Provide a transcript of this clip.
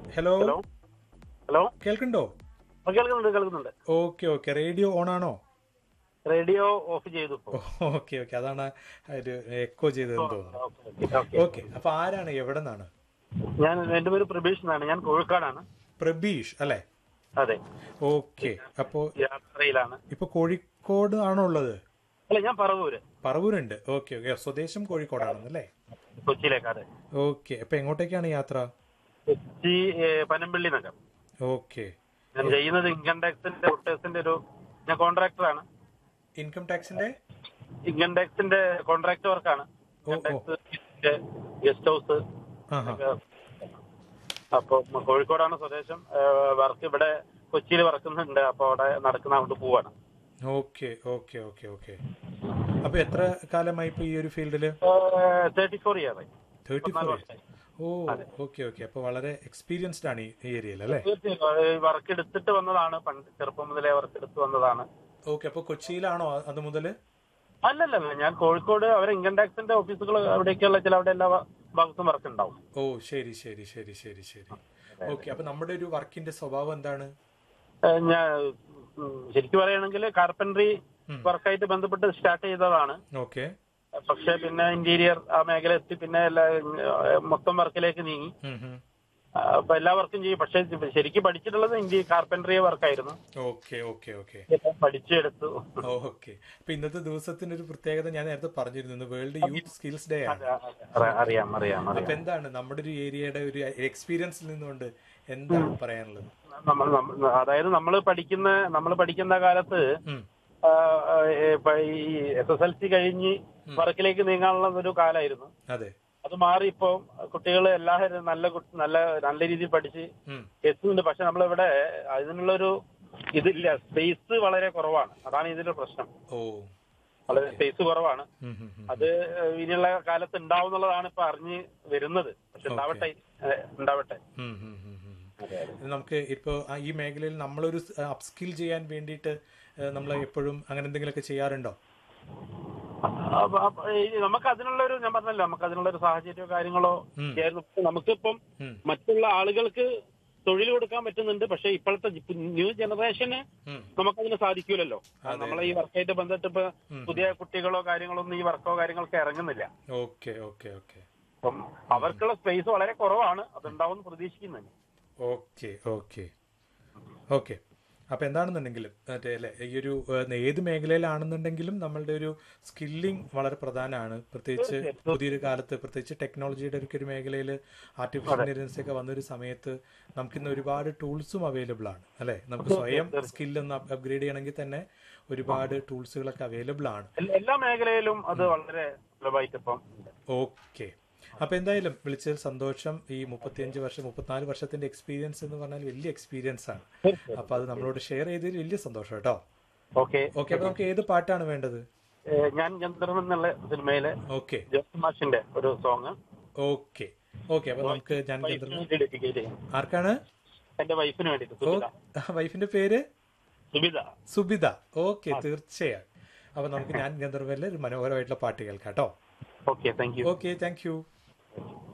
Hello hello hello കേൾക്കണ്ടോ ആ, കേൾക്കുന്നുണ്ട് കേൾക്കുന്നുണ്ട് ഓക്കെ ഓക്കെ റേഡിയോ ഓൺ ആണോ റേഡിയോ ഓഫ് ചെയ്തു ഇപ്പോ ഓക്കെ ഓക്കെ അതാണ് ഒരു എക്കോ ചെയ്തതെന്ന് തോന്നുന്നു ഓക്കെ, ഓക്കെ. ഓക്കെ അപ്പൊ ആരാണ് എവിടെ നിന്നാണ് ഞാൻ എന്റെ പേര് പ്രബീഷ് എന്നാണ് ഞാൻ കോഴിക്കാടാണ് പ്രബീഷ് അല്ലെ അതെ ഓക്കെ അപ്പോ യാത്രയിലാണ് ഇപ്പൊ കോഴിക്കോട് ആണോ ഉള്ളത് അല്ല ഞാൻ പറവൂര് പറവൂരുണ്ട് ഓക്കെ ഓക്കെ സ്വദേശം കോഴിക്കോടാണെന്നല്ലേ കൊച്ചിയിലേക്ക് അതെ ഓക്കെ അപ്പൊ എങ്ങോട്ടേക്കാണ് യാത്ര കൊച്ചി ഏ, പനമ്പള്ളി നഗർ ഓക്കെ ഞാൻ ചെയ്യുന്നത് ഇൻകം ടാക്സിന്റെ റിട്ടേഴ്സിന്റെ ഒരു ഞാൻ കോൺട്രാക്ടറാണ് ഇൻകം ടാക്സിന്റെ ഇൻകം ടാക്സിന്റെ കോൺട്രാക്ട് വർക്കാണ് ഓ, ഇൻകം ഓ. ടാക്സ് ഗസ്റ്റ് ഹൗസ് ആഹാ അപ്പൊ കോഴിക്കോടാണ് സ്വദേശം വർക്ക് ഇവിടെ കൊച്ചിയിൽ വർക്കുന്നുണ്ട് അപ്പൊ അവിടെ നടക്കുന്ന കൊണ്ട് പോവാണ് ഓക്കെ ഓക്കെ ഓക്കെ ഓക്കെ അപ്പൊ എത്ര കാലമായി ഇപ്പൊ ഈ ഒരു ഫീൽഡില് തേർട്ടി ഫോർ ഇയർ ആയി തേർട്ടി പതിനാല് ഫോർ വർഷമായി. ഓ ഓക്കെ ഓക്കെ അപ്പൊ വളരെ എക്സ്പീരിയൻസ്ഡ് ആണ് ഈ ഏരിയയിൽ അല്ലേ തീർച്ചയായും വർക്ക് എടുത്തിട്ട് വന്നതാണ് പണ്ട് ചെറുപ്പം മുതലേ വർക്ക് എടുത്ത് വന്നതാണ് ഓക്കെ അപ്പൊ കൊച്ചിയിലാണോ അത് മുതല് അല്ലല്ല ഞാൻ കോഴിക്കോട് അവരെ ഇൻകം ടാക്സിന്റെ ഓഫീസുകൾ അവിടേക്കുള്ള ചില അവിടെ എല്ലാ ഭാഗത്തും വർക്ക് ഉണ്ടാവും ഓ ശരി ശരി ശരി ശരി ശരി ഓക്കെ അപ്പൊ നമ്മുടെ ഒരു വർക്കിന്റെ സ്വഭാവം എന്താണ് ഏഹ് ഞാൻ ഉം, ശരിക്കും പറയുകയാണെങ്കിൽ കാർപ്പൻട്രി ഉം. വർക്കായിട്ട് ബന്ധപ്പെട്ട് സ്റ്റാർട്ട് ചെയ്തതാണ് ഓക്കെ പക്ഷെ പിന്നെ ഇന്റീരിയർ ആ മേഖല എത്തി പിന്നെ എല്ലാ ഏഹ്, മൊത്തം വർക്കിലേക്ക് നീങ്ങി ആ, അപ്പൊ എല്ലാ വർക്കും ചെയ്യും പക്ഷെ ശരിക്കും പഠിച്ചിട്ടുള്ളത് ഇന്ത്യ കാർപ്പൻട്രി വർക്കായിരുന്നു ഓക്കെ ഓക്കെ ഓക്കെ പഠിച്ചെടുത്തു ഓക്കെ അപ്പൊ ഇന്നത്തെ ദിവസത്തിന്റെ ഒരു പ്രത്യേകത ഞാൻ നേരത്തെ പറഞ്ഞിരുന്നു വേൾഡ് യൂത്ത് സ്കിൽസ് ഡേ ആണ് അറി- അറിയാം അറിയാം അപ്പൊ അറിയാം എന്താണ് നമ്മുടെ ഒരു ഏരിയയുടെ ഒരു എക്സ്പീരിയൻസിൽ നിന്നുകൊണ്ട് എന്താണ് പറയാനുള്ളത് നമ്മൾ നമ്മ- അതായത് നമ്മൾ പഠിക്കുന്ന നമ്മൾ പഠിക്കുന്ന കാലത്ത് ഉം. ആ, ആ, ഇപ്പൊ ഈ എസ് എസ് എൽ സി കഴിഞ്ഞ് വർക്കിലേക്ക് നീങ്ങാനുള്ള ഒരു കാലമായിരുന്നു അതെ അത് മാറി ഇപ്പോ കുട്ടികൾ എല്ലാവരും നല്ല കുട്ടി- നല്ല നല്ല രീതിയിൽ പഠിച്ച് ഉം. എത്തുന്നുണ്ട് പക്ഷെ നമ്മളിവിടെ അതിനുള്ളൊരു ഇതില്ല സ്പേസ് വളരെ കുറവാണ് അതാണ് ഇതിന്റെ പ്രശ്നം ഓ വളരെ സ്പേസ് കുറവാണ് ഉം, ഉം, ഉം. അത് ഇനിയുള്ള കാലത്ത് ഉണ്ടാവും എന്നുള്ളതാണ് ഇപ്പൊ അറിഞ്ഞ് വരുന്നത് പക്ഷെ ഉണ്ടാവട്ടെ ഏ, ഉണ്ടാവട്ടെ ഉം, ഉം, ഉം, ഉം. ഇത് നമുക്ക് ഇപ്പോൾ ഈ മേഖലയിൽ നമ്മളൊരു അപ്സ്കിൽ ചെയ്യാൻ വേണ്ടിയിട്ട് നമ്മൾ എപ്പോഴും അങ്ങനെ എന്തെങ്കിലുമൊക്കെ ചെയ്യാറുണ്ടോ അപ്പൊ- അപ്പൊ ഈ നമുക്ക് അതിനുള്ള ഒരു ഞാൻ പറഞ്ഞല്ലോ നമുക്ക് അതിനുള്ള ഒരു സാഹചര്യമോ കാര്യങ്ങളോ ഉം. ആയിരുന്നു പക്ഷെ നമുക്കിപ്പം ഉം. മറ്റുള്ള ആളുകൾക്ക് തൊഴിൽ കൊടുക്കാൻ പറ്റുന്നുണ്ട് പക്ഷെ ഇപ്പോഴത്തെ ന്യൂ ജനറേഷന് ഉം. നമുക്കതിന് സാധിക്കൂലല്ലോ നമ്മളെ ഈ വർക്കായിട്ട് ബന്ധപ്പെട്ട് ഇപ്പൊ പുതിയ കുട്ടികളോ കാര്യങ്ങളോ ഒന്നും ഈ വർക്കോ കാര്യങ്ങളൊക്കെ ഇറങ്ങുന്നില്ല ഓക്കെ ഓക്കെ ഓക്കെ അപ്പം അവർക്കുള്ള സ്പേസ് വളരെ കുറവാണ് അതുണ്ടാവും പ്രതീക്ഷിക്കുന്നുണ്ട് ഓക്കെ ഓക്കെ ഓക്കെ അപ്പൊ എന്താണെന്നുണ്ടെങ്കിലും മറ്റേ അല്ലെ ഈ ഒരു ഏഹ്, ഏത് മേഖലയിലാണെന്നുണ്ടെങ്കിലും നമ്മളുടെ ഒരു സ്കില്ലിംഗ് വളരെ പ്രധാനമാണ് പ്രത്യേകിച്ച് പുതിയൊരു കാലത്ത് പ്രത്യേകിച്ച് ടെക്നോളജിയുടെ ഒക്കെ ഒരു മേഖലയിൽ ആർട്ടിഫിഷ്യൽ ഇന്റലിജൻസ് ഒക്കെ വന്നൊരു സമയത്ത് നമുക്കിന്ന് ഒരുപാട് ടൂൾസും അവൈലബിൾ ആണ് അല്ലെ നമുക്ക് സ്വയം സ്കില്ലൊന്ന് അപ്ഗ്രേഡ് ചെയ്യണമെങ്കിൽ തന്നെ ഒരുപാട് ടൂൾസുകളൊക്കെ അവൈലബിൾ ആണ് എല്ലാ- എല്ലാ മേഖലയിലും അത് വളരെ സുലഭമായിട്ട് ഇപ്പം ഉണ്ട്. ഓക്കെ അപ്പൊ എന്തായാലും വിളിച്ചതിൽ സന്തോഷം ഈ മുപ്പത്തിയഞ്ച് വർഷം മുപ്പത്തിനാല് വർഷത്തിന്റെ എക്സ്പീരിയൻസ് എന്ന് പറഞ്ഞാൽ വലിയ എക്സ്പീരിയൻസ് ആണ് അപ്പൊ അത് നമ്മളോട് ഷെയർ ചെയ്തതിൽ വലിയ സന്തോഷം കേട്ടോ ഓക്കെ ഓക്കെ അപ്പൊ നമുക്ക് ഏത് പാട്ടാണ് വേണ്ടത് ഏഹ് ഞാൻ ചന്ദ്രൻ എന്നുള്ള സിനിമയിലെ ഓക്കെ ജോസ് മാഷിന്റെ ഒരു സോങ് ഓക്കെ ഓക്കെ അപ്പൊ നമുക്ക് ഞാൻ വൈഫിന് വേണ്ടി ഡെഡിക്കേറ്റ് ചെയ്യും ആർക്കാണ് എന്റെ വൈഫിന് വേണ്ടിട്ട് ഓ സുബിത വൈഫിന്റെ പേര് സുബിത സുബിത ഓക്കെ തീർച്ചയായും അപ്പൊ നമുക്ക് ഞാൻ ഗന്ധർവല്ലേ ഒരു മനോഹരമായിട്ടുള്ള പാട്ട് കേൾക്കാം കേട്ടോ okay thank you okay thank U